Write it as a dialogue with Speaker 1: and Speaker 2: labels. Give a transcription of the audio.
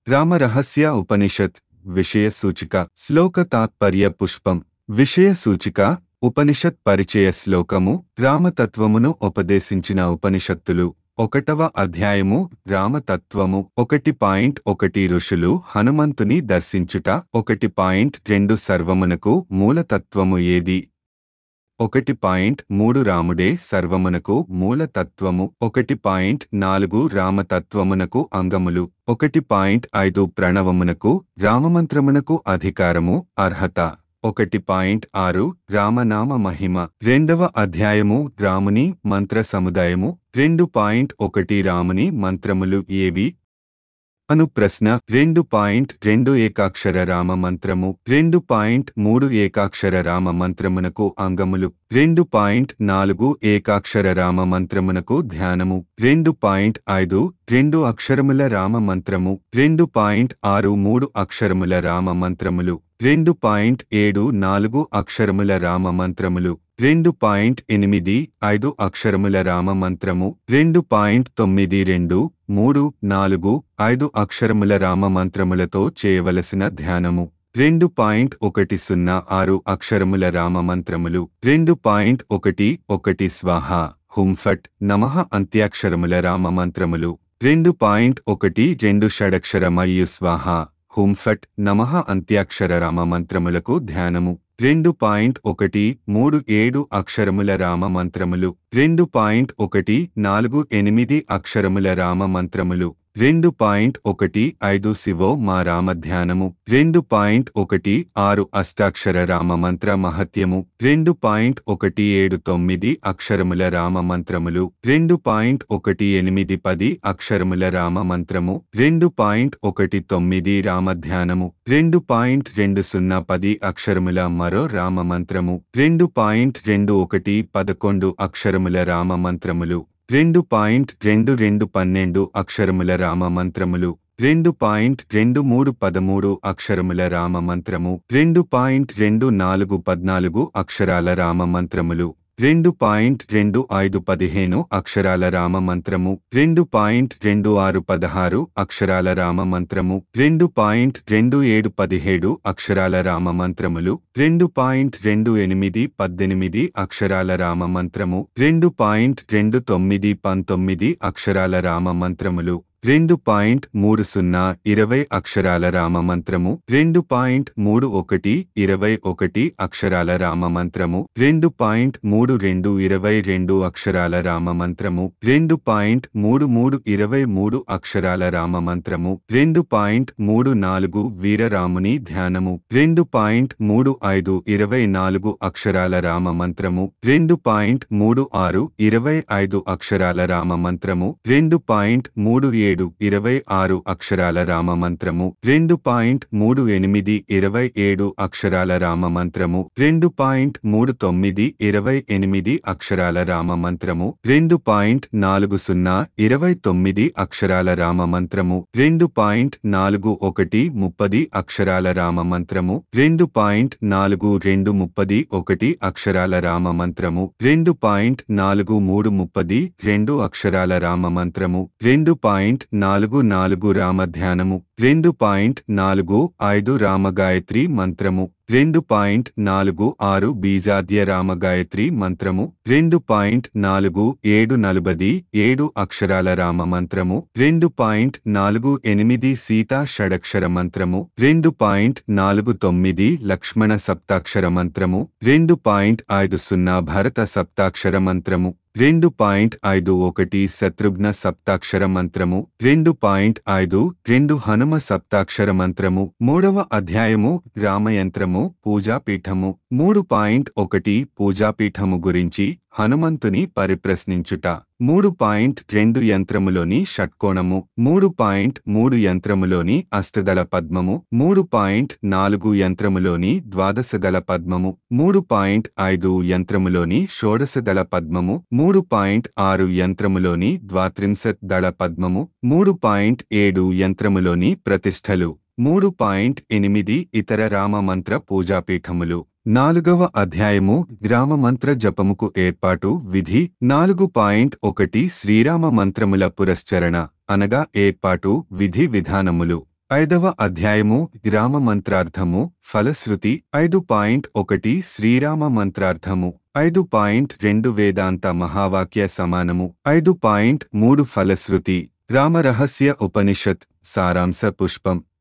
Speaker 1: రామరహస్య ఉపనిషత్ విషయ సూచిక శ్లోక తాత్పర్య పుష్పం విషయ సూచిక ఉపనిషత్ పరిచయ శ్లోకము రామతత్వమును ఉపదేశించిన ఉపనిషత్తులు ఒకటవ అధ్యాయము రామతత్వము ఒకటి పాయింట్ ఒకటి ఋషులు హనుమంతుని దర్శించుట ఒకటి పాయింట్ రెండు సర్వమునకు మూలతత్వము ఏది ఒకటి పాయింట్ మూడు రాముడే సర్వమునకు మూలతత్వము ఒకటి పాయింట్ నాలుగు రామతత్వమునకు అంగములు ఒకటి పాయింట్ ఐదు ప్రణవమునకు రామమంత్రమునకు అధికారము అర్హత ఒకటి పాయింట్ ఆరు రామనామ మహిమ రెండవ అధ్యాయము రాముని మంత్ర సముదాయము రెండు పాయింట్ ఒకటి రాముని మంత్రములు ఏవి అను ప్రశ్న రెండు పాయింట్ రెండు ఏకాక్షర రామ మంత్రము రెండు పాయింట్ మూడు ఏకాక్షర రామ మంత్రమునకు అంగములు రెండు పాయింట్ నాలుగు ఏకాక్షర రామ మంత్రమునకు ధ్యానము రెండు పాయింట్ ఐదు రెండు అక్షరముల రామ మంత్రము రెండు పాయింట్ ఆరు మూడు అక్షరముల రామ మంత్రములు రెండు పాయింట్ ఏడు నాలుగు అక్షరముల రామ మంత్రములు రెండు పాయింట్ ఎనిమిది ఐదు అక్షరముల రామ మంత్రము రెండు పాయింట్ తొమ్మిది రెండు మూడు నాలుగు ఐదు అక్షరముల రామ మంత్రములతో చేయవలసిన ధ్యానము రెండు పాయింట్ ఒకటి సున్నా ఆరు అక్షరముల రామ మంత్రములు రెండు పాయింట్ ఒకటి ఒకటి స్వాహ హుంఫట్ నమః అంత్యాక్షరముల రామ మంత్రములు రెండు పాయింట్ ఒకటి రెండు షడక్షరమయ్యు స్వాహ హుంఫట్ నమః అంత్యాక్షర రామ మంత్రములకు ధ్యానము రెండు పాయింట్ ఒకటి మూడు ఏడు అక్షరముల రామ మంత్రములు రెండు పాయింట్ ఒకటి నాలుగు ఎనిమిది అక్షరముల రామ మంత్రములు రెండు పాయింట్ ఒకటి ఐదు శివో మా రామ ధ్యానము రెండు పాయింట్ ఒకటి ఆరు అష్టాక్షర రామ మంత్ర మహత్యము రెండు పాయింట్ ఒకటి ఏడు తొమ్మిది అక్షరముల రామ మంత్రములు రెండు పాయింట్ ఒకటి ఎనిమిది పది అక్షరముల రామ మంత్రము రెండు పాయింట్ ఒకటి తొమ్మిది రామ ధ్యానము రెండు పాయింట్ రెండు సున్నా పది అక్షరముల మరో రామ మంత్రము రెండు పాయింట్ రెండు ఒకటి పదకొండు అక్షరముల రామ మంత్రములు రెండు పాయింట్ రెండు రెండు పన్నెండు అక్షరముల రామ మంత్రములు రెండు పాయింట్ రెండు మూడు పదమూడు అక్షరముల రామ మంత్రము రెండు పాయింట్ రెండు నాలుగు పద్నాలుగు అక్షరాల రామ మంత్రములు రెండు పాయింట్ రెండు ఐదు పదిహేను అక్షరాల రామ మంత్రము రెండు పాయింట్ రెండు ఆరు పదహారు అక్షరాల రామ మంత్రము రెండు పాయింట్ రెండు ఏడు పదిహేడు అక్షరాల రామ మంత్రములు రెండు పాయింట్ రెండు ఎనిమిది పద్దెనిమిది అక్షరాల రామ మంత్రము రెండు పాయింట్ రెండు తొమ్మిది పంతొమ్మిది అక్షరాల రామ మంత్రములు రెండు పాయింట్ మూడు సున్నా ఇరవై అక్షరాల రామ మంత్రము రెండు పాయింట్ మూడు ఒకటి ఇరవై ఒకటి అక్షరాల రామ మంత్రము రెండు పాయింట్ మూడు రెండు ఇరవై రెండు అక్షరాల రామ మంత్రము రెండు పాయింట్ మూడు మూడు ఇరవై మూడు అక్షరాల రామ మంత్రము రెండు పాయింట్ మూడు నాలుగు వీరరాముని ధ్యానము రెండు పాయింట్ మూడు ఐదు ఇరవై నాలుగు అక్షరాల రామ మంత్రము రెండు పాయింట్ మూడు ఆరు ఇరవై ఐదు అక్షరాల రామ మంత్రము రెండు పాయింట్ మూడు ఏడు ఇరవై ఆరు అక్షరాల రామ మంత్రము రెండు పాయింట్ మూడు ఎనిమిది ఇరవై ఏడు అక్షరాల రామ మంత్రము రెండు పాయింట్ మూడు తొమ్మిది ఇరవై ఎనిమిది అక్షరాల రామ మంత్రము రెండు పాయింట్ నాలుగు సున్నా ఇరవై తొమ్మిది అక్షరాల రామ మంత్రము రెండు పాయింట్ నాలుగు ఒకటి ముప్పది అక్షరాల రామ మంత్రము రెండు పాయింట్ నాలుగు రెండు ముప్పది ఒకటి అక్షరాల రామ మంత్రము రెండు పాయింట్ నాలుగు మూడు ముప్పది రెండు అక్షరాల రామ మంత్రము రెండు పాయింట్ నాలుగు నాలుగు రామ ధ్యానము రెండు పాయింట్ నాలుగు ఐదు రామ గాయత్రి మంత్రము రెండు పాయింట్ నాలుగు ఆరు బీజాద్య రామ గాయత్రి మంత్రము రెండు పాయింట్ నాలుగు ఏడు నలుబది ఏడు అక్షరాల రామ మంత్రము రెండు పాయింట్ నాలుగు ఎనిమిది సీతా షడక్షర మంత్రము రెండు పాయింట్ నాలుగు తొమ్మిది లక్ష్మణ సప్తాక్షర మంత్రము రెండు పాయింట్ ఐదు సున్నా భరత సప్తాక్షర మంత్రము రెండు పాయింట్ ఐదు ఒకటి శత్రుఘ్న సప్తాక్షర మంత్రము రెండు పాయింట్ ఐదు రెండు హనుమ సప్తాక్షర మంత్రము మూడవ అధ్యాయము రామయంత్రము పూజాపీఠము మూడు పాయింట్ ఒకటి పూజాపీఠము గురించి హనుమంతుని పరిప్రశ్నించుట మూడు పాయింట్ రెండు యంత్రములోని షట్కోణము మూడు పాయింట్ మూడు యంత్రములోని అష్టదళ పద్మము మూడు పాయింట్ నాలుగు యంత్రములోని ద్వాదశదళ పద్మము మూడు పాయింట్ ఐదు యంత్రములోని షోడశదళ పద్మము మూడు పాయింట్ ఆరు యంత్రములోని ద్వాత్రింశత్ దళ పద్మము మూడు పాయింట్ ఏడు యంత్రములోని ప్రతిష్టలు మూడు పాయింట్ ఎనిమిది ఇతర రామ మంత్ర పూజాపీఠములు నాలుగవ అధ్యాయము గ్రామ మంత్ర జపముకు ఏర్పాటు విధి నాలుగు పాయింట్ ఒకటి శ్రీరామ మంత్రముల పురస్చరణ అనగా ఏర్పాటు విధి విధానములు ఐదవ అధ్యాయము రామ మంత్రార్థము ఫలశ్రుతి ఐదు పాయింట్ ఒకటి శ్రీరామ మంత్రార్థము ఐదు పాయింట్ రెండు వేదాంత మహావాక్య సమానము ఐదు పాయింట్ మూడు ఫలశ్రుతి రామరహస్య ఉపనిషత్ సారాంశ పుష్పం